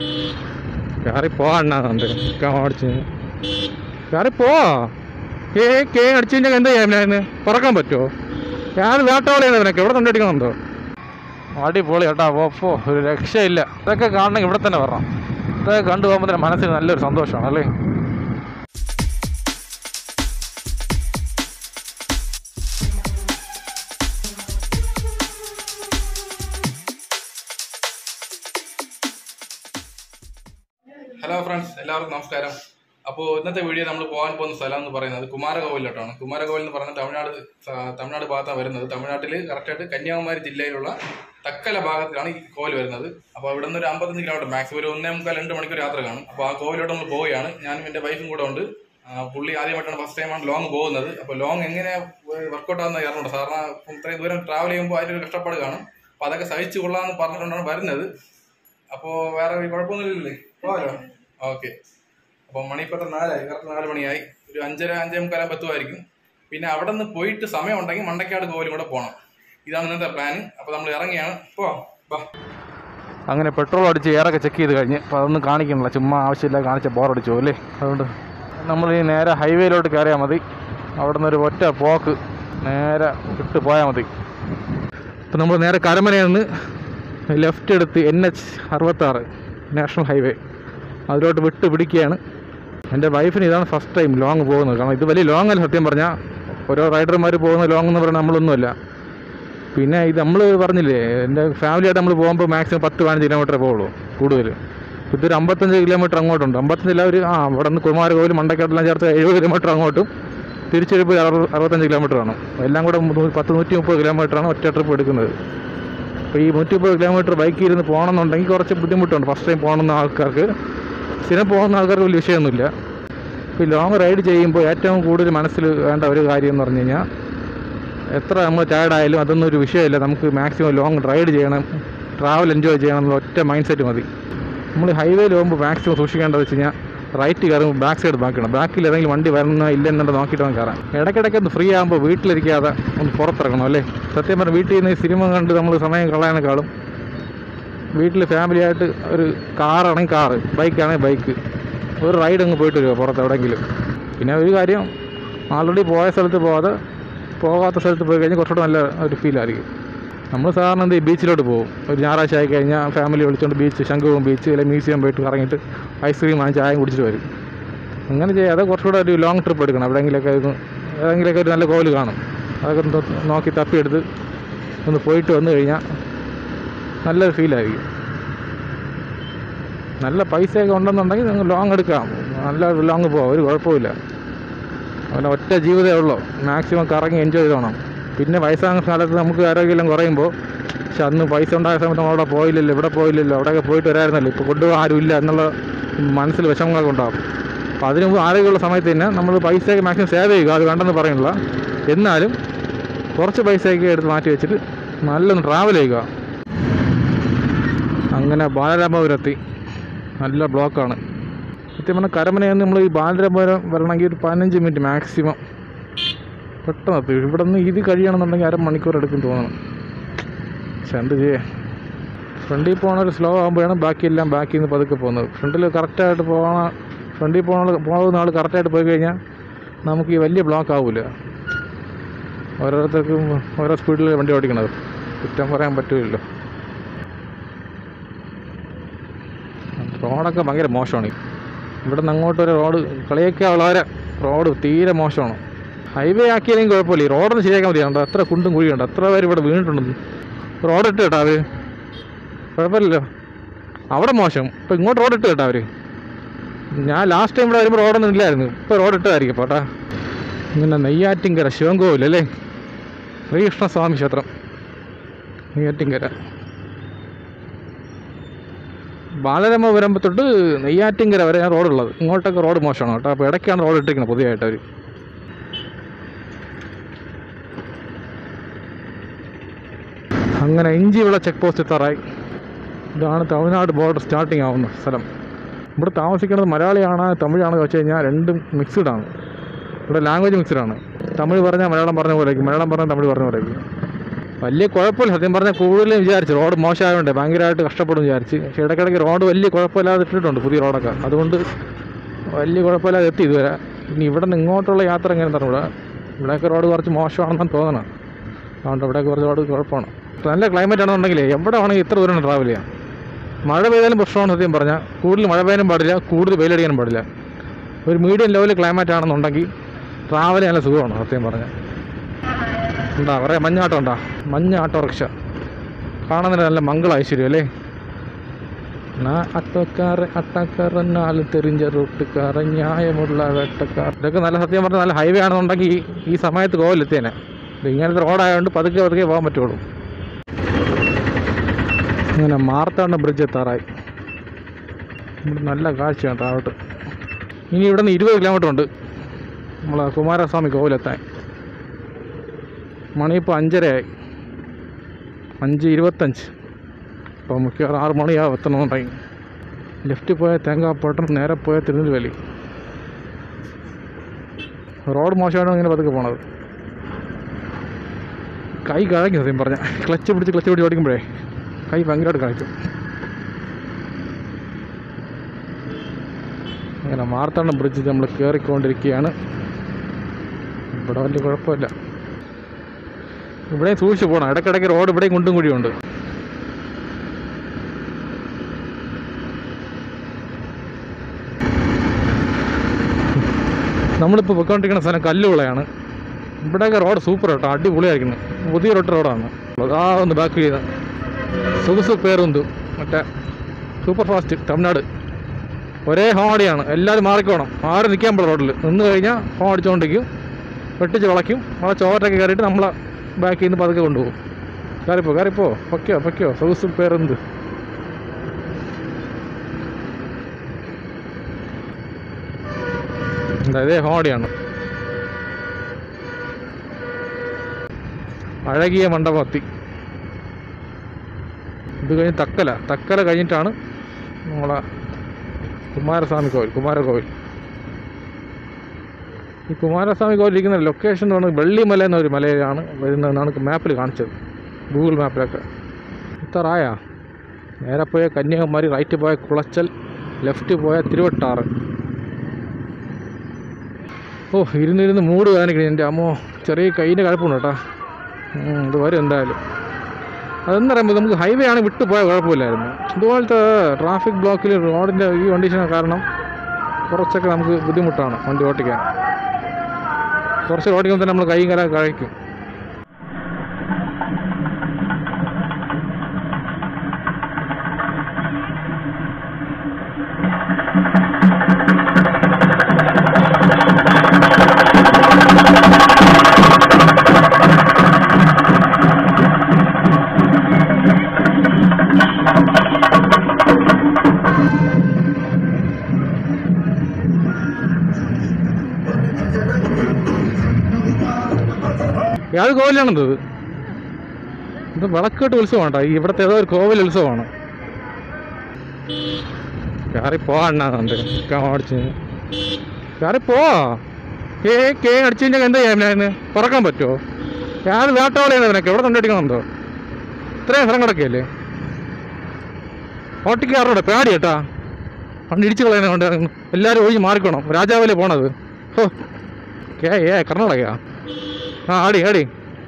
കയറി പോവാണ്ട് അടിച്ച് കയറി പോ ഏ കേ അടിച്ചു കഴിഞ്ഞാൽ എന്താ ചെയ്യാൻ പറക്കാൻ പറ്റുമോ ഞാൻ വേട്ടോളിയാണ് നിനക്ക് എവിടെ കണ്ടടിക്കണമെന്തോ അടിപൊളി കേട്ടോ ഓപ്പോ ഒരു രക്ഷയില്ല ഇതൊക്കെ കാണണമെങ്കിൽ ഇവിടെ തന്നെ വരണം ഇതൊക്കെ കണ്ടു പോകുമ്പോൾ തന്നെ മനസ്സിന് നല്ലൊരു സന്തോഷമാണ് അല്ലേ ഹലോ ഫ്രണ്ട്സ് എല്ലാവർക്കും നമസ്കാരം അപ്പോൾ ഇന്നത്തെ വീഡിയോ നമ്മൾ പോകാൻ പോകുന്ന സ്ഥലം എന്ന് പറയുന്നത് കുമാരകോവിലോട്ടാണ് കുമാരകോവിൽ എന്ന് പറഞ്ഞാൽ തമിഴ്നാട് സ- തമിഴ്നാട് ഭാഗത്താണ് വരുന്നത് തമിഴ്നാട്ടിൽ കറക്റ്റായിട്ട് കന്യാകുമാരി ജില്ലയിലുള്ള തക്കല ഭാഗത്തിലാണ് ഈ കോവിൽ വരുന്നത് അപ്പോൾ ഇവിടെ നിന്ന് ഒരു അമ്പത്തഞ്ച് കിലോമീറ്റർ മാക്സിമം ഒരു ഒന്നേ മുക്കാൽ രണ്ട് മണിക്കൂർ യാത്ര കാണും അപ്പോൾ ആ കോവിലോട്ട് നമ്മൾ പോവുകയാണ് ഞാനും എൻ്റെ വൈഫും കൂടെ ഉണ്ട് ആ, പുള്ളി ആദ്യമായിട്ടാണ് ഫസ്റ്റ് ടൈമാണ് ലോങ് പോകുന്നത് അപ്പോൾ ലോങ് എങ്ങനെ വർക്കൗട്ട് ആകുന്ന അറിഞ്ഞുണ്ട് സാറിന് ഇത്രയും ദൂരം ട്രാവൽ ചെയ്യുമ്പോൾ അതിലൊരു കഷ്ടപ്പാട് കാണും അപ്പോൾ അതൊക്കെ സഹിച്ചു കൊള്ളാമെന്ന് പറഞ്ഞിട്ടുണ്ടാണ് വരുന്നത് അപ്പോൾ വേറെ കുഴപ്പമൊന്നുമില്ലല്ലേ പോകാലോ ഓക്കെ അപ്പോൾ മണി ഇപ്പോൾ നാലായി കറക്റ്റ് നാല് മണിയായി ഒരു അഞ്ചര അഞ്ചേ മുക്കാലാൻ പത്തുമായിരിക്കും പിന്നെ അവിടെ നിന്ന് പോയിട്ട് സമയം ഉണ്ടെങ്കിൽ മണ്ടക്കാട് കോവിലും കൂടെ പോകണം ഇതാണ് ഇന്നത്തെ പ്ലാൻ അപ്പോൾ നമ്മൾ ഇറങ്ങിയാണ് പോ ബാ അങ്ങനെ പെട്രോൾ അടിച്ച് എയറൊക്കെ ചെക്ക് ചെയ്ത് കഴിഞ്ഞ് അപ്പോൾ അതൊന്നും കാണിക്കണില്ല ചുമ്മാ ആവശ്യമില്ല കാണിച്ച ബോറടിച്ചു അല്ലേ അതുകൊണ്ട് നമ്മൾ ഈ നേരെ ഹൈവേയിലോട്ട് കയറിയാൽ മതി അവിടെ നിന്ന് ഒരു ഒറ്റ പോക്ക് നേരെ വിട്ട് പോയാൽ മതി ഇപ്പം നമ്മൾ നേരെ കരമനയിൽ നിന്ന് ലെഫ്റ്റ് എടുത്ത് എൻ എച്ച് അറുപത്താറ് നാഷണൽ ഹൈവേ അതിലോട്ട് വിട്ട് പിടിക്കുകയാണ് എൻ്റെ വൈഫിന് ഇതാണ് ഫസ്റ്റ് ടൈം ലോങ് പോകുന്നത് കാരണം ഇത് വലിയ ലോങ് അല്ല സത്യം പറഞ്ഞാൽ ഓരോ റൈഡർമാർ പോകുന്ന ലോങ് എന്ന് പറഞ്ഞാൽ നമ്മളൊന്നുമല്ല പിന്നെ ഇത് നമ്മൾ പറഞ്ഞില്ലേ എൻ്റെ ഫാമിലിയായിട്ട് നമ്മൾ പോകുമ്പോൾ മാക്സിമം പത്ത് പതിനഞ്ച് കിലോമീറ്റർ പോകുള്ളൂ കൂടുതൽ ഇതൊരു അമ്പത്തഞ്ച് കിലോമീറ്റർ അങ്ങോട്ടുണ്ട് അമ്പത്തഞ്ചില്ല ഒരു ആ അവിടെ നിന്ന് കുമാരകോവിൽ മണ്ടക്കാടെല്ലാം ചേർത്ത് എഴുപത് കിലോമീറ്റർ അങ്ങോട്ടും തിരിച്ചെടുപ്പ് അറുപത് അറുപത്തഞ്ച് കിലോമീറ്റർ ആണ് എല്ലാം കൂടെ നൂ- പത്ത് നൂറ്റി മുപ്പത് കിലോമീറ്ററാണ് ഒറ്റ ട്രിപ്പ് എടുക്കുന്നത് അപ്പോൾ ഈ നൂറ്റി മുപ്പത് കിലോമീറ്റർ ബൈക്കിൽ ഇരുന്ന് പോകണമെന്നുണ്ടെങ്കിൽ കുറച്ച് ബുദ്ധിമുട്ടുണ്ട് ഫസ്റ്റ് ടൈം പോകണമെന്ന ആൾക്കാർക്ക് സ്ഥിരം പോകുന്ന ആൾക്കാർക്ക് വലിയ വിഷയമൊന്നുമില്ല ഇപ്പോൾ ലോങ് റൈഡ് ചെയ്യുമ്പോൾ ഏറ്റവും കൂടുതൽ മനസ്സിൽ വേണ്ട ഒരു കാര്യം എന്ന് പറഞ്ഞു കഴിഞ്ഞാൽ എത്ര നമ്മൾ ടയർഡായാലും അതൊന്നും ഒരു വിഷയമില്ല നമുക്ക് മാക്സിമം ലോങ് റൈഡ് ചെയ്യണം ട്രാവൽ എൻജോയ് ചെയ്യണം എന്നുള്ള ഒറ്റ മൈൻഡ് സെറ്റ് മതി നമ്മൾ ഹൈവേയിൽ പോകുമ്പോൾ മാക്സിമം സൂക്ഷിക്കേണ്ടത് വെച്ച് കഴിഞ്ഞാൽ റൈറ്റ് കയറുമ്പോൾ ബാക്ക് സൈഡ് നോക്കണം ബാക്കിൽ ഏതെങ്കിലും വണ്ടി വരുന്ന ഇല്ലെന്നുണ്ട് നോക്കിയിട്ട് വേണം കയറാൻ ഇടയ്ക്കിടയ്ക്ക് ഒന്ന് ഫ്രീ ആകുമ്പോൾ വീട്ടിലിരിക്കാതെ ഒന്ന് പുറത്തിറങ്ങണം അല്ലേ സത്യം പറഞ്ഞാൽ വീട്ടിൽ നിന്ന് ഈ സിനിമ കണ്ട് നമ്മൾ സമയം കളയാനേക്കാളും വീട്ടിൽ ഫാമിലിയായിട്ട് ഒരു കാറാണെങ്കിൽ കാറ് ബൈക്കാണെങ്കിൽ ബൈക്ക് ഒരു റൈഡ് അങ്ങ് പോയിട്ട് വരിക പുറത്ത് എവിടെയെങ്കിലും പിന്നെ ഒരു കാര്യം ആൾറെഡി പോയ സ്ഥലത്ത് പോകാതെ പോകാത്ത സ്ഥലത്ത് പോയി കഴിഞ്ഞാൽ കുറച്ചുകൂടെ നല്ല ഒരു ഫീലായിരിക്കും നമ്മൾ സാധാരണ എന്ത് ചെയ്യും? ബീച്ചിലോട്ട് പോകും ഒരു ഞായറാഴ്ച ആയി കഴിഞ്ഞാൽ ഫാമിലി വിളിച്ചുകൊണ്ട് ബീച്ച് ശംഖുവും ബീച്ച് അല്ലെങ്കിൽ മ്യൂസിയം പോയിട്ട് കറങ്ങിയിട്ട് ഐസ്ക്രീം വാങ്ങി ചായം കുടിച്ചിട്ട് വരും അങ്ങനെ ചെയ്യാതെ കുറച്ചുകൂടെ ഒരു ലോങ് ട്രിപ്പ് എടുക്കണം എവിടെയെങ്കിലൊക്കെ ഒന്ന് ഏതെങ്കിലുമൊക്കെ ഒരു നല്ല കോവിൽ കാണും അതൊക്കെ ഒന്ന് നോക്കി തപ്പിയെടുത്ത് ഒന്ന് പോയിട്ട് വന്നു കഴിഞ്ഞാൽ നല്ലൊരു ഫീലായിരിക്കും നല്ല പൈസയൊക്കെ ഉണ്ടെന്നുണ്ടെങ്കിൽ നിങ്ങൾ ലോങ് എടുക്കാം നല്ല ലോങ് പോവാം ഒരു കുഴപ്പമില്ല അങ്ങനെ ഒറ്റ ജീവിതമേ ഉള്ളൂ മാക്സിമം കറങ്ങി എൻജോയ് ചെയ്തോണം പിന്നെ വയസ്സാകുന്ന കാലത്ത് നമുക്ക് ആരോഗ്യമെല്ലാം കുറയുമ്പോൾ പക്ഷെ അന്ന് പൈസ ഉണ്ടായ സമയത്ത് നമ്മളവിടെ പോയില്ലല്ലോ ഇവിടെ പോയില്ലല്ലോ അവിടെയൊക്കെ പോയിട്ട് വരായിരുന്നല്ലോ ഇപ്പോൾ കൊണ്ടുപോകാൻ ആരുമില്ല എന്നുള്ള മനസ്സിൽ വിഷമങ്ങളൊക്കെ ഉണ്ടാകും അപ്പോൾ അതിന് മുമ്പ് ആരോഗ്യമുള്ള സമയത്ത് തന്നെ നമ്മൾ പൈസയൊക്കെ മാക്സിമം സേവ് ചെയ്യുക അത് വേണ്ടെന്ന് പറയുന്നില്ല എന്നാലും കുറച്ച് പൈസയൊക്കെ എടുത്ത് മാറ്റി വെച്ചിട്ട് നല്ലൊന്ന് ട്രാവൽ ചെയ്യുക അങ്ങനെ ബാലരാമപുരത്തി നല്ല ബ്ലോക്കാണ് സത്യം പറഞ്ഞാൽ കരമനയിൽ നിന്ന് നമ്മൾ ഈ ബാലരാമപുരം വരണമെങ്കിൽ ഒരു പതിനഞ്ച് മിനിറ്റ് മാക്സിമം പെട്ടെന്ന് എത്തും ഇവിടെ നിന്ന് ഇത് കഴിയണമെന്നുണ്ടെങ്കിൽ അരമണിക്കൂർ എടുക്കും തോന്നണം പക്ഷെ എന്ത് ചെയ്യേ ഫ്രണ്ടിൽ പോകണ ഒരു സ്ലോ ആകുമ്പോഴാണ് ബാക്കിയെല്ലാം ബാക്കിൽ നിന്ന് പതുക്കെ പോകുന്നത് ഫ്രണ്ടിൽ കറക്റ്റായിട്ട് പോകണ ഫ്രണ്ടിൽ പോകണ പോകുന്ന ആൾ കറക്റ്റായിട്ട് പോയി കഴിഞ്ഞാൽ നമുക്ക് ഈ വലിയ ബ്ലോക്ക് ആവില്ല ഓരോരുത്തർക്കും ഓരോ സ്പീഡിൽ വണ്ടി ഓടിക്കണത് കുറ്റം പറയാൻ പറ്റില്ലല്ലോ റോഡൊക്കെ ഭയങ്കര മോശമാണ് ഇവിടെ നിന്ന് അങ്ങോട്ട് ഒരു റോഡ് കളിയൊക്കെ വളരെ റോഡ് തീരെ മോശമാണ് ഹൈവേ ആക്കിയാലും കുഴപ്പമില്ല ഈ റോഡൊന്ന് ശരിയാക്കാൻ മതിയാണ്ടോ എത്ര കുണ്ടും കുഴിയുണ്ട് എത്ര പേര് ഇവിടെ വീണിട്ടുണ്ടെന്ന് റോഡ് ഇട്ട് കേട്ടോ അവർ കുഴപ്പമില്ലല്ലോ അവിടെ മോശം ഇപ്പോൾ ഇങ്ങോട്ട് റോഡ് ഇട്ട് കേട്ടോ അവർ ഞാൻ ലാസ്റ്റ് ടൈം ഇവിടെ വരുമ്പോൾ റോഡൊന്നും ഇല്ലായിരുന്നു ഇപ്പോൾ റോഡ് ഇട്ടതായിരിക്കും പോട്ടാ ഇങ്ങനെ നെയ്യാറ്റിങ്കര ശിവൻകോവിൽ അല്ലേ ശ്രീകൃഷ്ണസ്വാമി ക്ഷേത്രം നെയ്യാറ്റിങ്കര ബാലരാമപുരം തൊട്ട് നെയ്യാറ്റിങ്കര വരെ റോഡുള്ളത് ഇങ്ങോട്ടൊക്കെ റോഡ് മോശമാണ് കേട്ടോ അപ്പോൾ ഇടയ്ക്കാണ് റോഡ് ഇട്ടിരിക്കുന്നത് പുതിയതായിട്ട് അവർ അങ്ങനെ ഇഞ്ചിവിള ചെക്ക് പോസ്റ്റ് എത്താറായി ഇതാണ് തമിഴ്നാട് ബോർഡർ സ്റ്റാർട്ടിങ് ആവുന്ന സ്ഥലം ഇവിടെ താമസിക്കുന്നത് മലയാളിയാണ് തമിഴാണെന്ന് വെച്ച് കഴിഞ്ഞാൽ രണ്ടും മിക്സ്ഡ് ആണ് ഇവിടെ ലാംഗ്വേജ് മിക്സ്ഡ് ആണ് തമിഴ് പറഞ്ഞാൽ മലയാളം പറഞ്ഞ പോലെയായിരിക്കും മലയാളം പറഞ്ഞാൽ തമിഴ് പറഞ്ഞ പോലെയായിരിക്കും വലിയ കുഴപ്പമില്ല സത്യം പറഞ്ഞാൽ കൂടുതലും വിചാരിച്ചു റോഡ് മോശമായതുകൊണ്ട് ഭയങ്കരമായിട്ട് കഷ്ടപ്പെടും വിചാരിച്ച് പക്ഷേ ഇടയ്ക്കിടയ്ക്ക് റോഡ് വലിയ കുഴപ്പമില്ലാതെ ഇട്ടിട്ടുണ്ട് പുതിയ റോഡൊക്കെ അതുകൊണ്ട് വലിയ കുഴപ്പമില്ലാതെ എത്തി ഇതുവരെ ഇനി ഇവിടെ നിന്ന് ഇങ്ങോട്ടുള്ള യാത്ര എങ്ങനെ തരണം ഇവിടെയൊക്കെ റോഡ് കുറച്ച് മോശമാണെന്നാണ് തോന്നണം അതുകൊണ്ട് ഇവിടെയൊക്കെ കുറച്ച് റോഡ് കുഴപ്പമാണ് നല്ല ക്ലൈമറ്റ് ആണെന്നുണ്ടെങ്കിൽ എവിടെ വേണമെങ്കിൽ ഇത്ര ദൂരം ട്രാവൽ ചെയ്യാം മഴ പെയ്താലും പ്രശ്നമാണ് സത്യം പറഞ്ഞാൽ കൂടുതൽ മഴ പെയ്യാനും പാടില്ല കൂടുതൽ വെയിലടിക്കാനും പാടില്ല ഒരു മീഡിയം ലെവൽ ക്ലൈമറ്റ് ആണെന്നുണ്ടെങ്കിൽ ട്രാവൽ നല്ല സുഖമാണ് സത്യം പറഞ്ഞാൽ ഉണ്ടാ കുറേ മഞ്ഞാട്ടം ഉണ്ടാ മഞ്ഞ ഓട്ടോറിക്ഷ കാണുന്നതിന് നല്ല മംഗള ഐശ്വര്യം അല്ലേ நான் അട്ടക്കാരൻ അട്ടക്കാരൻ നാല് തെറിഞ്ച റൂട്ടുകാരൻ ന്യായമുള്ള വെട്ടക്കാർ ഇതൊക്കെ നല്ല സത്യം പറഞ്ഞാൽ നല്ല ഹൈവേ ആണെന്നുണ്ടെങ്കിൽ ഈ- ഈ സമയത്ത് കോവിലെത്തിയേനെ ഇത് ഇങ്ങനത്തെ റോഡായതുകൊണ്ട് പതുക്കെ പതുക്കെ പോകാൻ പറ്റുള്ളൂ ഇങ്ങനെ മാർത്താണ്ഡ ബ്രിഡ്ജ് എത്താറായി ഇവിടെ നല്ല കാഴ്ചയാണ് താഴോട്ട് ഇനി ഇവിടെ നിന്ന് ഇരുപത് കിലോമീറ്റർ ഉണ്ട് നമ്മളെ കുമാരസ്വാമി കോവിലെത്താൻ മണി ഇപ്പോൾ അഞ്ചരയായി അഞ്ച് ഇരുപത്തഞ്ച് അപ്പോൾ മിക്കവാറും ആറ് മണിയാവും എത്തണമെന്നുണ്ടായി ലെഫ്റ്റ് പോയ തേങ്ങാപ്പട്ടം നേരെ പോയ തിരുനെൽവേലി റോഡ് മോശമാണ് ഇങ്ങനെ പതുക്കെ പോണത് കൈ കഴക്കും സത്യം പറഞ്ഞ ക്ലച്ച് പിടിച്ച് ക്ലച്ച് പിടിച്ച് ഓടിക്കുമ്പോഴേ കൈ ഭയങ്കരമായിട്ട് കഴിക്കും അങ്ങനെ മാർത്താണ്ഡം ബ്രിഡ്ജ് നമ്മൾ കയറിക്കൊണ്ടിരിക്കുകയാണ് ഇവിടെ വലിയ കുഴപ്പമില്ല ഇവിടെയും സൂക്ഷിച്ച് പോകണം ഇടയ്ക്കിടയ്ക്ക് റോഡ് ഇവിടെയും കുണ്ടും കുഴിയുണ്ട് നമ്മളിപ്പോൾ പൊയ്ക്കൊണ്ടിരിക്കുന്ന സ്ഥലം കല്ലുവിളയാണ് ഇവിടെയൊക്കെ റോഡ് സൂപ്പർ കേട്ടോ അടിപൊളിയായിരിക്കുന്നു പുതിയ റോട്ട് റോഡാണ് ആ ഒന്ന് ബാക്ക് ചെയ്ത സുഖസു പേരുന്തു മറ്റേ സൂപ്പർ ഫാസ്റ്റ് തമിഴ്നാട് ഒരേ ഹോണടിയാണ് എല്ലാവരും മാറിക്കോണം ആരും നിൽക്കാൻ പാടില്ല റോഡിൽ നിന്ന് കഴിഞ്ഞാൽ ഹോൺ അടിച്ചുകൊണ്ടിരിക്കും വെട്ടിച്ച് വളയ്ക്കും വളച്ച് ഓവറൊക്കെ കയറിയിട്ട് നമ്മളെ ബാക്കിൽ നിന്ന് പതുക്കെ കൊണ്ടുപോകും കയറിപ്പോ കയറിപ്പോ പൊക്കോ പൊക്കോ സുഖസു പേരെന്ത് എന്താ ഇതേ ഹോണടിയാണ് അഴകിയ മണ്ഡപത്തി ഇത് കഴിഞ്ഞ് തക്കല തക്കല കഴിഞ്ഞിട്ടാണ് നമ്മളെ കുമാരസ്വാമി കോവിൽ കുമാരകോവിൽ ഈ കുമാരസ്വാമി കോവിൽ ഇരിക്കുന്ന ലൊക്കേഷൻ എന്ന് പറയുന്നത് വെള്ളിമല എന്നൊരു മലയിലാണ് വരുന്നതെന്നാണ് മാപ്പിൽ കാണിച്ചത് ഗൂഗിൾ മാപ്പിലൊക്കെ ഇത്തറായ നേരെ പോയ കന്യാകുമാരി റൈറ്റ് പോയ കുളച്ചൽ ലെഫ്റ്റ് പോയ തിരുവട്ടാറ് ഓ ഇരുന്നിരുന്ന് മൂട് വേദനിക്കണം എൻ്റെ അമ്മോ ചെറിയ കയ്യിൻ്റെ കഴപ്പുണ്ട് കേട്ടോ ഉം, ഇത് വരും എന്തായാലും അതെന്ന് പറയുമ്പോൾ നമുക്ക് ഹൈവേ ആണ് വിട്ടു പോയാൽ കുഴപ്പമില്ലായിരുന്നു ഇതുപോലത്തെ ട്രാഫിക് ബ്ലോക്കിൽ റോഡിൻ്റെ ഈ കണ്ടീഷൻ കാരണം കുറച്ചൊക്കെ നമുക്ക് ബുദ്ധിമുട്ടാണ് വണ്ടി ഓട്ടിക്കാൻ കുറച്ച് ഓടിക്കുമ്പോൾ തന്നെ നമ്മൾ കൈയും കല കഴിക്കും ഏത് കോവിലാണെന്നത് ഇത് വിളക്കെട്ട് ഉത്സവമാണ് കേട്ടോ ഇവിടുത്തെ ഏതോ ഒരു കോവിൽ ഉത്സവമാണ് കയറി പോവാണ്ട് ഓടിച്ച് കയറി പോവാ ഏ കേ അടിച്ചു കഴിഞ്ഞാൽ എന്താ ചെയ്യാൻ ഞാൻ പറക്കാൻ പറ്റുമോ ഞാൻ വേട്ടോളയാണ് നിനക്ക് എവിടെ കൊണ്ടടിക്കണമെന്തോ ഇത്രയും സ്ഥലം കിടക്കുകയല്ലേ ഓട്ടിക്കാറുണ്ട് പേടി കേട്ടാ പണ്ട് ഇടിച്ചു കളയുന്നതുകൊണ്ട് എല്ലാവരും ഒഴിഞ്ഞ് മാറിക്കോണം രാജാവിലെ പോണത് ഹോ കേ ഏ കർണാടകയാ ആ ആടി ആടി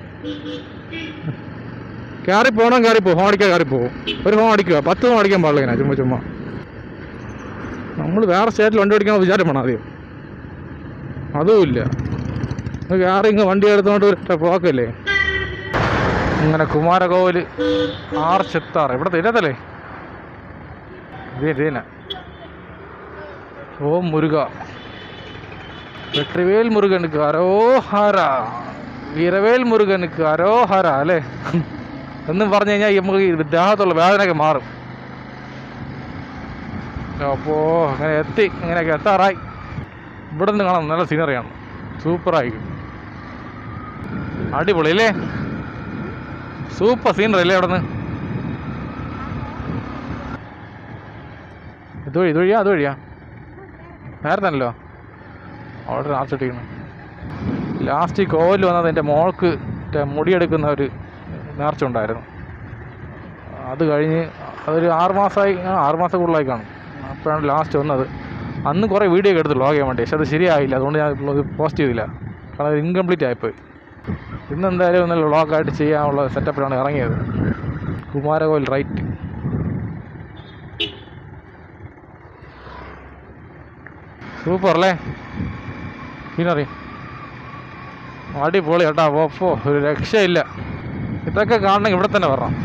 കയറി പോകണം കയറി പോകും ഹോൺ അടിക്കാൻ കയറി പോകും ഒരു ഹോൺ അടിക്കുക പത്ത് ഹോൺ അടിക്കാൻ പാടില്ല ഇങ്ങനെ ചുമ്മാ ചുമ്മാ നമ്മൾ വേറെ സ്റ്റേറ്റിൽ വണ്ടി ഓടിക്കാൻ വിചാരം വേണം ആദ്യം അതുമില്ല കയറി ഇങ്ങ് വണ്ടി എടുത്തോണ്ട് ഒറ്റ പോക്കല്ലേ ഇങ്ങനെ കുമാരകോവിൽ ആർച്ചെത്താറ് ഇവിടെ തിരത്തല്ലേ ഇത് ഇതിന ഓം മുരുക വെട്രിവേൽ മുരുകനുക്ക് അരോഹര വീരവേൽ മുരുകനുക്ക് അരോഹര അല്ലേ എന്നും പറഞ്ഞു കഴിഞ്ഞാൽ നമുക്ക് ഈ ദേഹത്തുള്ള വേദനയൊക്കെ മാറും അപ്പോൾ അങ്ങനെ എത്തി ഇങ്ങനെയൊക്കെ എത്താറായി ഇവിടെ നിന്ന് കാണാൻ നല്ല സീനറിയാണ് സൂപ്പറായിരിക്കും അടിപൊളി അല്ലേ സൂപ്പർ സീനറി അല്ലേ അവിടെ നിന്ന് ഇതുവഴി ഇതുവഴിയാ അതുവഴിയാ നേരെ തന്നെയല്ലോ അവിടെ ലാസ്റ്റ് ഇട്ടിരിക്കുന്നു ലാസ്റ്റ് ഈ കോവിൽ വന്നത് എൻ്റെ മോൾക്ക് മറ്റേ മുടിയെടുക്കുന്ന ഒരു നേർച്ച ഉണ്ടായിരുന്നു അത് കഴിഞ്ഞ് അതൊരു ആറ് മാസമായി ആ ആറ് മാസം കൂടുതലായി കാണും അപ്പോഴാണ് ലാസ്റ്റ് വന്നത് അന്ന് കുറേ വീഡിയോ ഒക്കെ എടുത്തു വ്ളോഗ് ചെയ്യാൻ വേണ്ടി പക്ഷെ അത് ശരിയായില്ല അതുകൊണ്ട് ഞാൻ ഇത് പോസ്റ്റ് ചെയ്തില്ല കാരണം അത് ഇൻകംപ്ലീറ്റ് ആയിപ്പോയി ഇന്ന് എന്തായാലും ഒന്ന് വ്ളോഗായിട്ട് ചെയ്യാനുള്ള സെറ്റപ്പിലാണ് ഇറങ്ങിയത് കുമാരകോയിൽ റൈറ്റ് സൂപ്പർ അല്ലേ സീനറി അടിപൊളി കേട്ടോ ഓപ്പോ ഒരു രക്ഷയില്ല ഇതൊക്കെ കാണണമെങ്കിൽ ഇവിടെ തന്നെ വരണം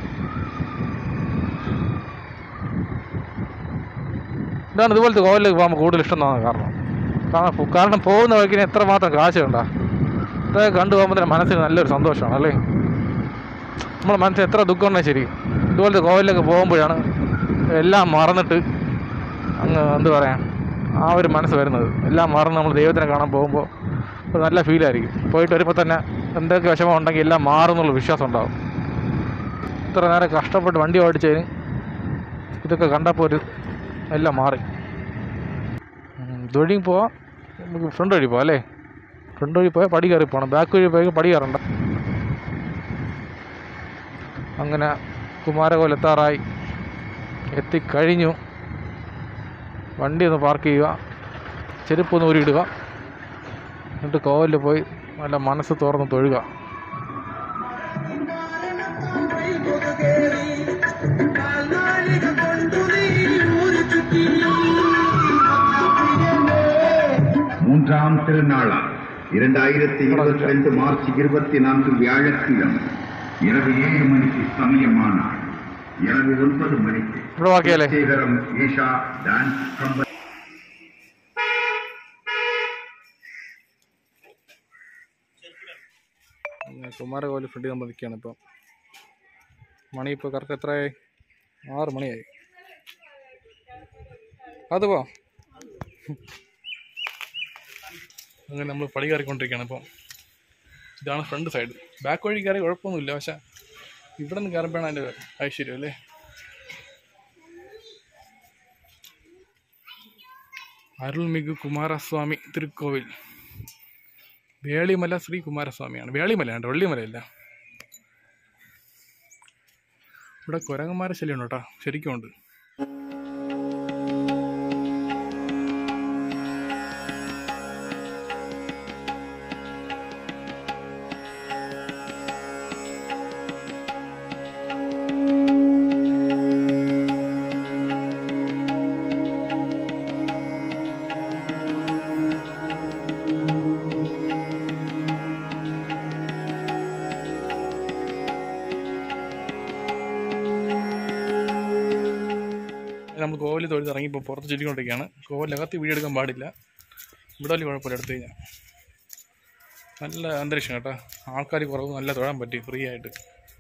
ഇതാണ് ഇതുപോലത്തെ കോവിലേക്ക് പോകുമ്പോൾ കൂടുതൽ ഇഷ്ടം തോന്നാൻ കാരണം കാരണം പോ- കാരണം പോകുന്ന വഴിക്കിന് എത്രമാത്രം കാശ് വേണ്ട ഇതൊക്കെ കണ്ടു പോകുമ്പോൾ തന്നെ മനസ്സിന് നല്ലൊരു സന്തോഷമാണ് അല്ലേ നമ്മുടെ മനസ്സിന് എത്ര ദുഃഖം ഉണ്ടെങ്കിൽ ശരി ഇതുപോലത്തെ കോവിലൊക്കെ പോകുമ്പോഴാണ് എല്ലാം മറന്നിട്ട് അങ്ങ് എന്ത് പറയാൻ ആ ഒരു മനസ്സ് വരുന്നത് എല്ലാം മറന്ന് നമ്മൾ ദൈവത്തിനെ കാണാൻ പോകുമ്പോൾ ഒരു നല്ല ഫീലായിരിക്കും പോയിട്ട് വരുമ്പോൾ തന്നെ എന്തൊക്കെ വിഷമം ഉണ്ടെങ്കിൽ എല്ലാം മാറുന്നുള്ള വിശ്വാസം ഉണ്ടാവും ഇത്ര നേരം കഷ്ടപ്പെട്ട് വണ്ടി ഓടിച്ചതിന് ഇതൊക്കെ കണ്ടപ്പോൾ ഒരു എല്ലാം മാറി ഉം, ഇതുവഴി പോവാം നമുക്ക് ഫ്രണ്ട് വഴി പോവാം അല്ലേ ഫ്രണ്ട് വഴി പോയാൽ പടി കയറി പോകണം ബാക്ക് വഴി പോയി പടി കയറണ്ട അങ്ങനെ കുമാരകോൽ എത്താറായി എത്തിക്കഴിഞ്ഞു വണ്ടി ഒന്ന് പാർക്ക് ചെയ്യുക ചെരുപ്പ് ഒന്ന് ഊരിയിടുക എന്നിട്ട് കോവിലിൽ പോയി നല്ല മനസ്സ് തുറന്ന് തൊഴുക மூன்றாம் திருநாளாம் இரண்டாயிரத்தி இருபத்தி ரெண்டு மார்ச் இருபத்தி நான்கு வியாழக்கிழமை இரவு ஏழு மணிக்கு சமயமானாள் இரவு ஒன்பது மணிக்கு ഇവിടെ ബാക്കിയല്ലേ சேகரம் Isha dance company Kumarakovil front നമ്മൾ നിൽക്കുകയാണ് ഇപ്പോൾ മണി ഇപ്പോൾ കറക്റ്റ് എത്രയായി ആറ് മണിയായി അത് പോ അങ്ങനെ നമ്മൾ പടി കയറിക്കൊണ്ടിരിക്കുകയാണ് ഇപ്പോൾ ഇതാണ് ഫ്രണ്ട് സൈഡ് ബാക്ക് വഴി കയറി കുഴപ്പമൊന്നുമില്ല പക്ഷെ ഇവിടെ നിന്ന് കയറുമ്പോഴാണ് അതിൻ്റെ ഐശ്വര്യം അല്ലേ അരുൾമിகு കുമാരസ്വാമി തിരുക്കോവിൽ വേളിമല ശ്രീ കുമാരസ്വാമിയാണ് വേളിമലയാണ് വെള്ളിമലയല്ല ഇവിടെ കുരങ്ങന്മാരെ ശല്യമുണ്ട് കേട്ടോ ശരിക്കും ഉണ്ട് നമ്മൾ കോവിൽ തൊഴുത് ഇറങ്ങി ഇപ്പോൾ പുറത്ത് ചുറ്റിക്കൊണ്ടിരിക്കുകയാണ് കോവിലകത്ത് വീഡിയോ എടുക്കാൻ പാടില്ല ഇവിടെ വലിയ കുഴപ്പമില്ല എടുത്തു കഴിഞ്ഞാൽ നല്ല അന്തരീക്ഷം കേട്ടോ ആൾക്കാർ കുറവ് നല്ല തൊഴാൻ പറ്റി ഫ്രീ ആയിട്ട്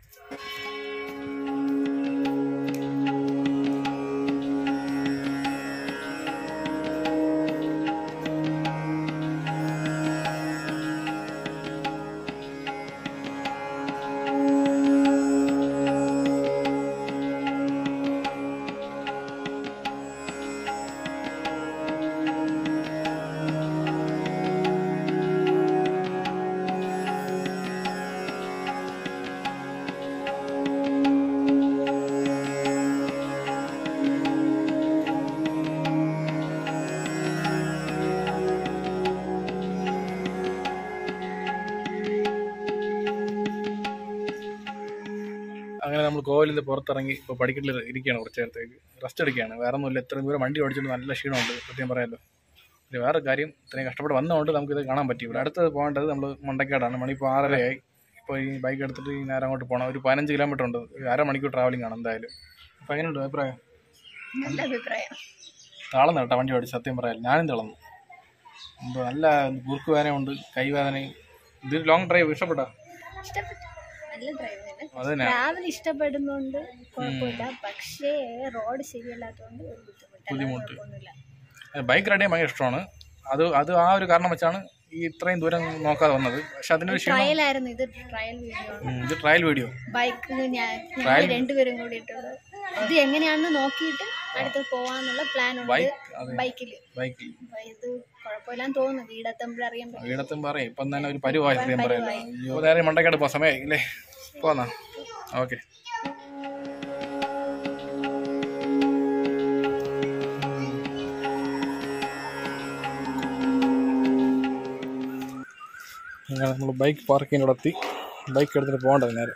അങ്ങനെ നമ്മൾ കോവിലിൽ പുറത്തിറങ്ങി ഇപ്പോൾ പടിക്കെട്ടിൽ ഇരിക്കുകയാണ് കുറച്ച് നേരത്തേക്ക് റെസ്റ്റ് എടുക്കുകയാണ് വേറെ ഒന്നുമില്ല ഇത്രയും ദൂരം വണ്ടി ഓടിച്ചിട്ട് നല്ല ക്ഷീണമുണ്ട് സത്യം പറയാമല്ലോ പിന്നെ വേറെ കാര്യം ഇത്രയും കഷ്ടപ്പെട്ട് വന്നതുകൊണ്ട് നമുക്കിത് കാണാൻ പറ്റി ഇവിടെ അടുത്ത് പോകേണ്ടത് നമ്മൾ മണ്ടക്കാടാണ് മണി ഇപ്പോൾ ആറരയായി ഇപ്പോൾ ഈ ബൈക്ക് എടുത്തിട്ട് ഈ നേരം അങ്ങോട്ട് പോകണം ഒരു പതിനഞ്ച് കിലോമീറ്റർ ഉണ്ട് ഒരു അരമണിക്കൂർ ട്രാവലിംഗ് ആണ് എന്തായാലും അപ്പോൾ എങ്ങനെയുണ്ട് അഭിപ്രായം നല്ല അഭിപ്രായം താളന്ന് കേട്ടോ വണ്ടി ഓടിച്ച് സത്യം പറയാം ഞാനും തളർന്നു എന്തോ നല്ല കുറുക്ക് വേദനയുണ്ട് കൈവേദനയും ഇത് ലോങ് ഡ്രൈവ് ഇഷ്ടപ്പെട്ടോ ഇഷ്ടപ്പെട്ടു നല്ല ഡ്രൈവ് തന്നെ അത് തന്നെ ട്രാവൽ ഇഷ്ടപ്പെടുന്നോണ്ട് കുഴപ്പമില്ല പക്ഷേ റോഡ് ശരിയല്ലാത്തതുകൊണ്ട് ഒരു ബുദ്ധിമുട്ട് ബുദ്ധിമുട്ട്. കുഴപ്പമൊന്നുമില്ല ബൈക്ക് റൈഡ് ചെയ്യാൻ ഭയങ്കര ഇഷ്ടമാണ് അത് അത് ആ ഒരു കാരണം വെച്ചാണ് ഈ ഇത്രയും ദൂരം നോക്കാതെ വന്നത് പക്ഷെ അതിനൊരു ക്ഷീണം ട്രയൽ ആയിരുന്നു ഇത് ട്രയൽ വീഡിയോ ആണ് ഉം, ഇത് ട്രയൽ വീഡിയോ ബൈക്ക് ഞാൻ ഞങ്ങൾ രണ്ടുപേരും കൂടിയിട്ടുള്ളത് ഇത് എങ്ങനെയാണെന്ന് നോക്കിയിട്ട് അടുത്ത് പോവാന്നുള്ള പ്ലാൻ ഉണ്ട് ബൈക്ക് അതെ ബൈക്കിൽ ബൈക്കിൽ ഇത് കുഴപ്പമില്ലാന്ന് തോന്നുന്നു വീടെത്തുമ്പോഴറിയാൻ പറ്റും വീടത്തും പറയും ഇപ്പം തന്നെ ഒരു പരുവായി സത്യം പറയാം ഇപ്പോൾ നേരെ മണ്ടക്കാട് പോകാൻ സമയമായി അല്ലേ പോന്നാ ഓക്കെ അങ്ങനെ നമ്മൾ ബൈക്ക് പാർക്കിങ്ങിൻ്റെ അവിടെ എത്തി ബൈക്ക് എടുത്തിട്ട് പോകേണ്ടത് നേരെ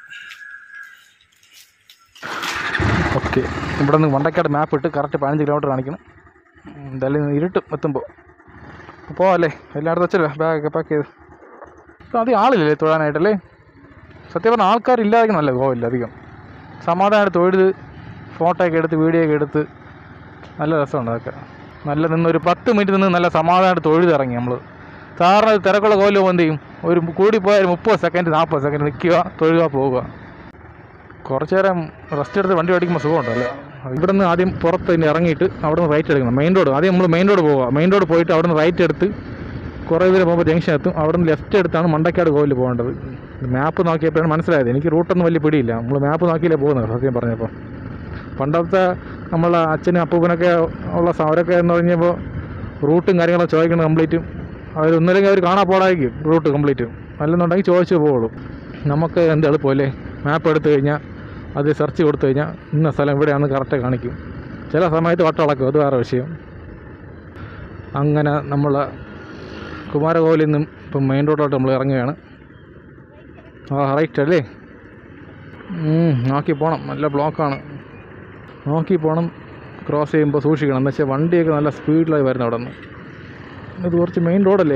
ഓക്കെ ഇവിടെ നിന്ന് വണ്ടക്കാട് മാപ്പ് ഇട്ട് കറക്റ്റ് പതിനഞ്ച് കിലോമീറ്റർ കാണിക്കണം ഉം, എന്തായാലും ഇരുട്ടും എത്തുമ്പോൾ പോവാല്ലേ എല്ലായിടത്തും വെച്ചല്ലോ ബാഗൊക്കെ പാക്ക് ചെയ്ത് ഇപ്പം അധികം ആളില്ലേ തൊഴാനായിട്ടല്ലേ സത്യം പറഞ്ഞാൽ ആൾക്കാരില്ലാതിരിക്കണമല്ലേ പോവില്ല അധികം സമാധാനമായിട്ട് തൊഴുത് ഫോട്ടോ ഒക്കെ എടുത്ത് വീഡിയോ ഒക്കെ എടുത്ത് നല്ല രസമുണ്ട് അതൊക്കെ നല്ല നിന്ന് ഒരു പത്ത് മിനിറ്റ് നിന്ന് നല്ല സമാധാനമായിട്ട് തൊഴുതിറങ്ങി നമ്മൾ സാറിന് തിരക്കുള്ള കോല് പോകുമ്പോൾ എന്ത് ചെയ്യും ഒരു കൂടി പോയാൽ മുപ്പത് സെക്കൻഡ് നാൽപ്പത് സെക്കൻഡ് നിൽക്കുക തൊഴുക പോവുക കുറച്ച് നേരം റെസ്റ്റ് എടുത്ത് വണ്ടി ഓടിക്കുമ്പോൾ സുഖമുണ്ടല്ലോ ഇവിടെ നിന്ന് ആദ്യം പുറത്ത് ഇനി ഇറങ്ങിയിട്ട് അവിടെ നിന്ന് റൈറ്റ് എടുക്കണം മെയിൻ റോഡ് ആദ്യം നമ്മൾ മെയിൻ റോഡ് പോവുക മെയിൻ റോഡ് പോയിട്ട് അവിടെ നിന്ന് റൈറ്റ് എടുത്ത് കുറേ ദൂരം പോകുമ്പോൾ ജംഗ്ഷൻ എത്തും അവിടെ നിന്ന് ലെഫ്റ്റ് എടുത്താണ് മണ്ടക്കാട് കോവിൽ പോകേണ്ടത് മാപ്പ് നോക്കിയപ്പോഴാണ് മനസ്സിലായത് എനിക്ക് റൂട്ടൊന്നും വലിയ പിടിയില്ല നമ്മൾ മാപ്പ് നോക്കിയില്ലേ പോകുന്നത് സത്യം പറഞ്ഞപ്പോൾ പണ്ടത്തെ നമ്മളെ അച്ഛനും അപ്പൂപ്പനൊക്കെ ഉള്ള സ- അവരൊക്കെ എന്ന് പറഞ്ഞപ്പോൾ റൂട്ടും കാര്യങ്ങളൊക്കെ ചോദിക്കണം കംപ്ലീറ്റും അവർ ഒന്നില്ലെങ്കിൽ അവർ കാണാൻ പോടായിരിക്കും റൂട്ട് കംപ്ലീറ്റും അല്ലെന്നുണ്ടെങ്കിൽ ചോദിച്ചു പോവുള്ളൂ നമുക്ക് എന്ത് എളുപ്പമല്ലേ മാപ്പ് എടുത്തു കഴിഞ്ഞാൽ അത് സെർച്ച് കൊടുത്തു കഴിഞ്ഞാൽ ഇന്ന സ്ഥലം ഇവിടെയാണെന്ന് കറക്റ്റ് കാണിക്കും ചില സമയത്ത് വട്ടളക്കും അത് വേറെ വിഷയം അങ്ങനെ നമ്മൾ കുമാരകോവിലിൽ നിന്നും ഇപ്പം മെയിൻ റോഡിലോട്ട് നമ്മൾ ഇറങ്ങുകയാണ് ആ റൈറ്റ് അല്ലേ ഉം, നോക്കി പോകണം നല്ല ബ്ലോക്കാണ് നോക്കി പോകണം ക്രോസ് ചെയ്യുമ്പോൾ സൂക്ഷിക്കണം എന്ന് വെച്ചാൽ വണ്ടിയൊക്കെ നല്ല സ്പീഡിലായി വരുന്നു അവിടെ നിന്ന് ഇത് കുറച്ച് മെയിൻ റോഡല്ലേ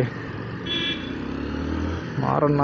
മാറണ്ണ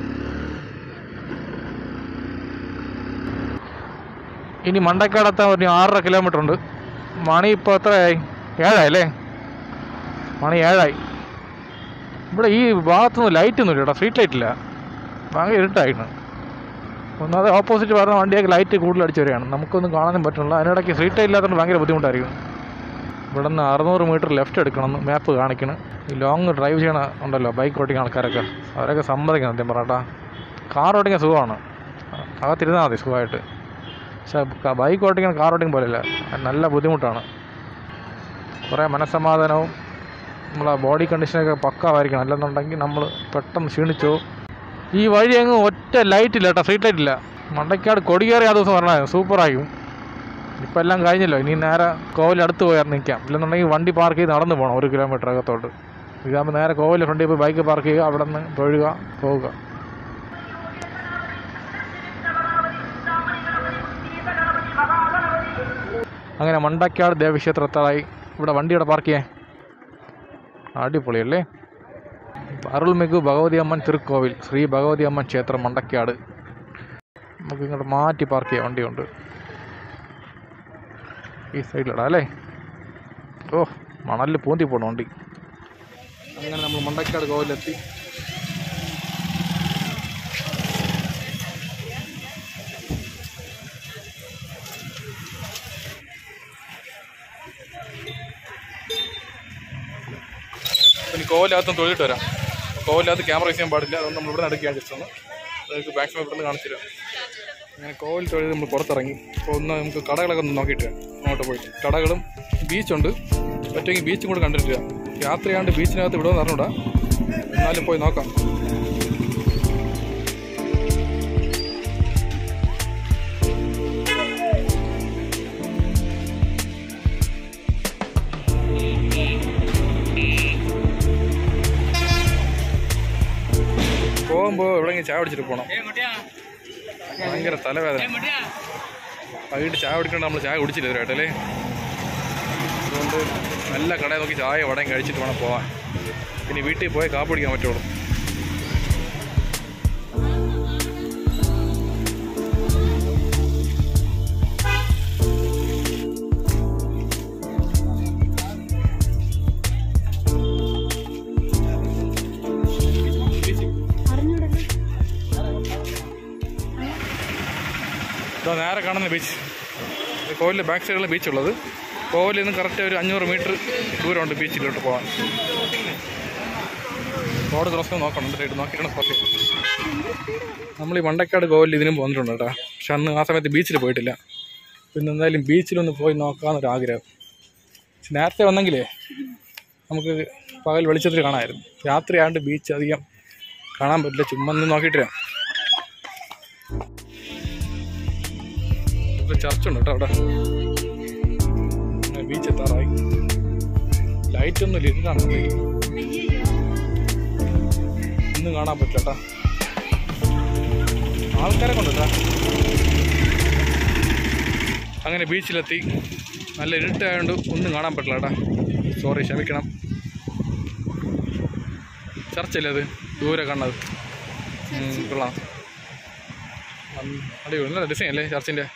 ഇനി മണ്ടക്കാടെത്താൻ ഒരു ആറര കിലോമീറ്റർ ഉണ്ട് മണി ഇപ്പോൾ എത്രയായി ഏഴായി അല്ലേ മണി ഏഴായി ഇവിടെ ഈ ഭാഗത്തൊന്നും ലൈറ്റൊന്നും ഇല്ല കേട്ടോ സ്ട്രീറ്റ് ലൈറ്റ് ഇല്ല ഭയങ്കര ഇരുട്ടായിരുന്നു ഒന്നാമത് ഓപ്പോസിറ്റ് പറഞ്ഞ വണ്ടിയൊക്കെ ലൈറ്റ് കൂടുതൽ അടിച്ച് വരികയാണ് നമുക്കൊന്നും കാണാനും പറ്റുന്നില്ല അതിനിടയ്ക്ക് സ്ട്രീറ്റ് ലൈറ്റ് ഇല്ലാത്തതുകൊണ്ട് ഭയങ്കര ബുദ്ധിമുട്ടായിരിക്കും ഇവിടെ നിന്ന് അറുന്നൂറ് മീറ്റർ ലെഫ്റ്റ് എടുക്കണം എന്ന് മാപ്പ് കാണിക്കണം ഈ ലോങ് ഡ്രൈവ് ചെയ്യണ ഉണ്ടല്ലോ ബൈക്ക് ഓടിക്കുന്ന ആൾക്കാരൊക്കെ അവരൊക്കെ സമ്മതിക്കണം സത്യം പറയട്ടാ കാർ ഓടിക്കാൻ സുഖമാണ് അകത്തിരുന്നാൽ മതി സുഖമായിട്ട് പക്ഷേ ബൈക്ക് ഓടിക്കുന്ന കാർ ഓടിക്കുന്ന പോലെയല്ല അത് നല്ല ബുദ്ധിമുട്ടാണ് കുറേ മനസ്സമാധാനവും നമ്മളെ ബോഡി കണ്ടീഷനൊക്കെ പക്കാവായിരിക്കണം അല്ലെന്നുണ്ടെങ്കിൽ നമ്മൾ പെട്ടെന്ന് ക്ഷീണിച്ചു ഈ വഴി അങ്ങ് ഒറ്റ ലൈറ്റ് ഇല്ല കേട്ടോ സ്ട്രീറ്റ് ലൈറ്റ് ഇല്ല മണ്ടയ്ക്കാട് കൊടിയേറി ആ ദിവസം പറഞ്ഞാൽ സൂപ്പറായും ഇപ്പം എല്ലാം കഴിഞ്ഞല്ലോ ഇനി നേരെ കോവിൽ അടുത്ത് പോയാൽ നിൽക്കാം ഇല്ലെന്നുണ്ടെങ്കിൽ വണ്ടി പാർക്ക് ചെയ്ത് നടന്നു പോകണം ഒരു കിലോമീറ്റർ അകത്തോട്ട് ഇതാകുമ്പോൾ നേരെ കോവിൽ ഫ്രണ്ടിൽ പോയി ബൈക്ക് പാർക്ക് ചെയ്യുക അവിടെ നിന്ന് തൊഴുക പോവുക അങ്ങനെ മണ്ടക്കാട് ദേവീക്ഷേത്രത്തായി ഇവിടെ വണ്ടി ഇവിടെ പാർക്ക് ചെയ്യാൻ അടിപൊളിയല്ലേ അരുൾമിகு ഭഗവതി അമ്മൻ തിരുക്കോവിൽ ശ്രീ ഭഗവതി അമ്മൻ ക്ഷേത്രം മണ്ടക്കാട് നമുക്ക് ഇങ്ങോട്ട് മാറ്റി പാർക്ക് ചെയ്യാൻ വണ്ടിയുണ്ട് ഈ സൈഡിലിടാം അല്ലേ ഓ മണലിൽ പൂന്തി പോണ വണ്ടി അങ്ങനെ നമ്മൾ മണ്ടക്കാട് കോവിലെത്തി ഇനി കോവിലകത്തും തൊഴിലിട്ട് വരാം കോവിലകത്ത് ക്യാമറ യൂസ് ചെയ്യാൻ പാടില്ല അതുകൊണ്ട് നമ്മൾ ഇവിടെ നടക്കുകയാണ് ജസ്റ്റ് ഒന്ന് നമുക്ക് മാക്സിമം ഇവിടെ നിന്ന് കാണിച്ചു തരാം അങ്ങനെ കോവിൽ തൊഴിൽ നമ്മൾ പുറത്തിറങ്ങി അപ്പോൾ ഒന്ന് നമുക്ക് കടകളൊക്കെ ഒന്ന് നോക്കിയിട്ട് വരാം. അങ്ങോട്ട് പോയിട്ട് കടകളും ബീച്ചുണ്ട് പറ്റുമെങ്കിൽ ബീച്ചും കൂടെ കണ്ടിട്ടില്ല രാത്രിയാണ്ട് ബീച്ചിനകത്ത് വിടുമെന്ന് അറിഞ്ഞൂടാ എന്നാലും പോയി നോക്കാം പോകുമ്പോൾ എവിടെയെങ്കിലും ചായ കുടിച്ചിട്ട് പോകണം ഭയങ്കര തലവേദന വൈകിട്ട് ചായ കുടിക്കണ്ട നമ്മൾ ചായ കുടിച്ചില്ല ഇതുവരെയായിട്ട് അല്ലേ അതുകൊണ്ട് നല്ല കടയിൽ നോക്കി ചായ വടയും കഴിച്ചിട്ട് വേണം പോവാൻ ഇനി വീട്ടിൽ പോയി കാപ്പ് കുടിക്കാൻ പറ്റുള്ളൂ ഇതാ നേരെ കാണുന്ന ബീച്ച് കോവിലിൻ്റെ ബാക്ക് സൈഡിലാണ് ബീച്ച് ഉള്ളത് കോവിലിൽ നിന്ന് കറക്റ്റ് ഒരു അഞ്ഞൂറ് മീറ്റർ ദൂരമുണ്ട് ബീച്ചിലോട്ട് പോകാൻ റോഡ് ക്രോസ് നോക്കണം എന്നിട്ട് നോക്കിയാണ് ക്രോസ് നമ്മൾ ഈ മണ്ടക്കാട് കോവിലിൽ ഇതിനും വന്നിട്ടുണ്ട് കേട്ടോ പക്ഷെ അന്ന് ആ സമയത്ത് ബീച്ചിൽ പോയിട്ടില്ല പിന്നെ എന്തായാലും ബീച്ചിലൊന്ന് പോയി നോക്കാമെന്നൊരു ആഗ്രഹം പക്ഷെ നേരത്തെ വന്നെങ്കിലേ നമുക്ക് പകൽ വെളിച്ചത്തിൽ കാണാമായിരുന്നു രാത്രിയാണ്ട് ബീച്ച് അധികം കാണാൻ പറ്റില്ല ചുമ്മാ ഒന്ന് നോക്കിയിട്ട് വരാം ഒരു ചർച്ചുണ്ട് കേട്ടോ അവിടെ ബീച്ച് എത്താറായി ലൈറ്റ് ഒന്നും ഇല്ല ഇരുട്ടാണ് ഇന്ന് കാണാൻ പറ്റില്ല കേട്ടോ ആൾക്കാരെ കൊണ്ടുട്ടാ അങ്ങനെ ബീച്ചിലെത്തി നല്ല ഇരുട്ടായതുകൊണ്ട് ഒന്നും കാണാൻ പറ്റില്ല കേട്ടാ സോറി ക്ഷമിക്കണം ചർച്ചല്ലേ അത് ദൂരെ കണ്ടത് ഉം, കൊള്ളാം ഉം, അടിപൊളി നല്ല ഡിസൈൻ അല്ലേ ചർച്ചിൻ്റെ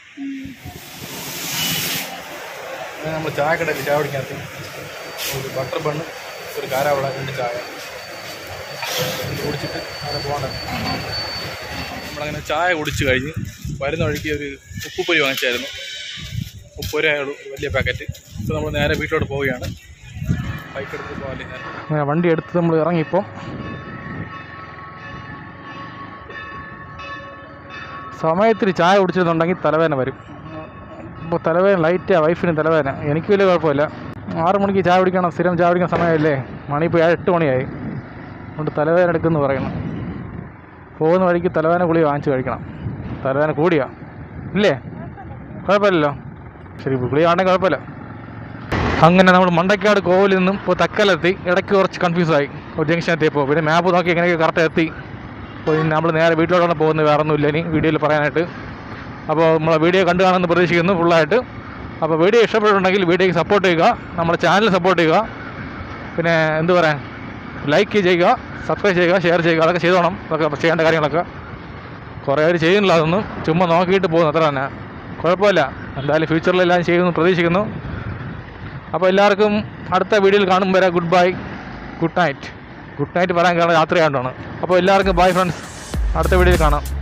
നമ്മൾ ചായ കടയിൽ ചായ കുടിക്കാത്ത ഒരു ബട്ടർ ബണ്ണ് ഒരു കാരാവള രണ്ട് ചായ ഇത് കുടിച്ചിട്ട് അങ്ങനെ പോകണം നമ്മളങ്ങനെ ചായ കുടിച്ച് കഴിഞ്ഞ് വരുന്ന വഴിക്ക് ഒരു ഉപ്പുപ്പൊരി വാങ്ങിച്ചായിരുന്നു ഉപ്പുപ്പൊരി ആയുള്ളൂ ഒരു വലിയ പാക്കറ്റ് ഇപ്പോൾ നമ്മൾ നേരെ വീട്ടിലോട്ട് പോവുകയാണ് ബൈക്ക് എടുത്ത് പോകാല്ലേ ഞാൻ അങ്ങനെ വണ്ടി എടുത്ത് നമ്മൾ ഇറങ്ങിയപ്പോൾ സമയത്തിന് ചായ കുടിച്ചിരുന്നുണ്ടെങ്കിൽ തലവേദന വരും ഇപ്പോൾ തലവേദന ലൈറ്റാണ് വൈഫിന് തലവേദന എനിക്ക് വലിയ കുഴപ്പമില്ല ആറ് മണിക്ക് ചായ കുടിക്കണം സ്ഥിരം ചായ കുടിക്കുന്ന സമയമല്ലേ മണി ഇപ്പോൾ ഏഴ് എട്ട് മണിയായി അതുകൊണ്ട് തലവേദന എടുക്കുമെന്ന് പറയണം പോകുന്ന വഴിക്ക് തലവേദന ഗുളി വാങ്ങിച്ച് കഴിക്കണം തലവേദന കൂടിയാ ഇല്ലേ കുഴപ്പമില്ലല്ലോ ശരി ഗുളി ആണെങ്കിൽ കുഴപ്പമില്ല അങ്ങനെ നമ്മൾ മണ്ടക്കാട് കോവിലിൽ നിന്നും ഇപ്പോൾ തക്കലെത്തി ഇടയ്ക്ക് കുറച്ച് കൺഫ്യൂസ് ആയി ഒരു ജംഗ്ഷൻ എത്തിയപ്പോൾ പിന്നെ മാപ്പ് നോക്കി എങ്ങനെയൊക്കെ കറക്റ്റ് എത്തി അപ്പോൾ ഇനി നമ്മൾ നേരെ വീട്ടിലോട്ടാണ് പോകുന്നത് വേറെ ഒന്നുമില്ല ഇനി വീഡിയോയിൽ പറയാനായിട്ട് അപ്പോൾ നമ്മളെ വീഡിയോ കണ്ടു കാണുമെന്ന് പ്രതീക്ഷിക്കുന്നു ഫുള്ളായിട്ട് അപ്പോൾ വീഡിയോ ഇഷ്ടപ്പെട്ടിട്ടുണ്ടെങ്കിൽ വീഡിയോയ്ക്ക് സപ്പോർട്ട് ചെയ്യുക നമ്മുടെ ചാനൽ സപ്പോർട്ട് ചെയ്യുക പിന്നെ എന്ത് പറയാൻ ലൈക്ക് ചെയ്യുക സബ്സ്ക്രൈബ് ചെയ്യുക ഷെയർ ചെയ്യുക അതൊക്കെ ചെയ്തോണം അതൊക്കെ ചെയ്യേണ്ട കാര്യങ്ങളൊക്കെ കുറേ പേര് ചെയ്യുന്നില്ല അതൊന്നും ചുമ്മാ നോക്കിയിട്ട് പോകുന്നു അത്ര തന്നെ കുഴപ്പമില്ല എന്തായാലും ഫ്യൂച്ചറിലെല്ലാം ചെയ്യുമെന്ന് പ്രതീക്ഷിക്കുന്നു അപ്പോൾ എല്ലാവർക്കും അടുത്ത വീഡിയോയിൽ കാണും വരെ goodbye good night good night പറയാൻ കാരണം രാത്രി ആയതുകൊണ്ടാണ് അപ്പോൾ എല്ലാവർക്കും ബൈ ഫ്രണ്ട്സ് അടുത്ത വീഡിയോയിൽ കാണാം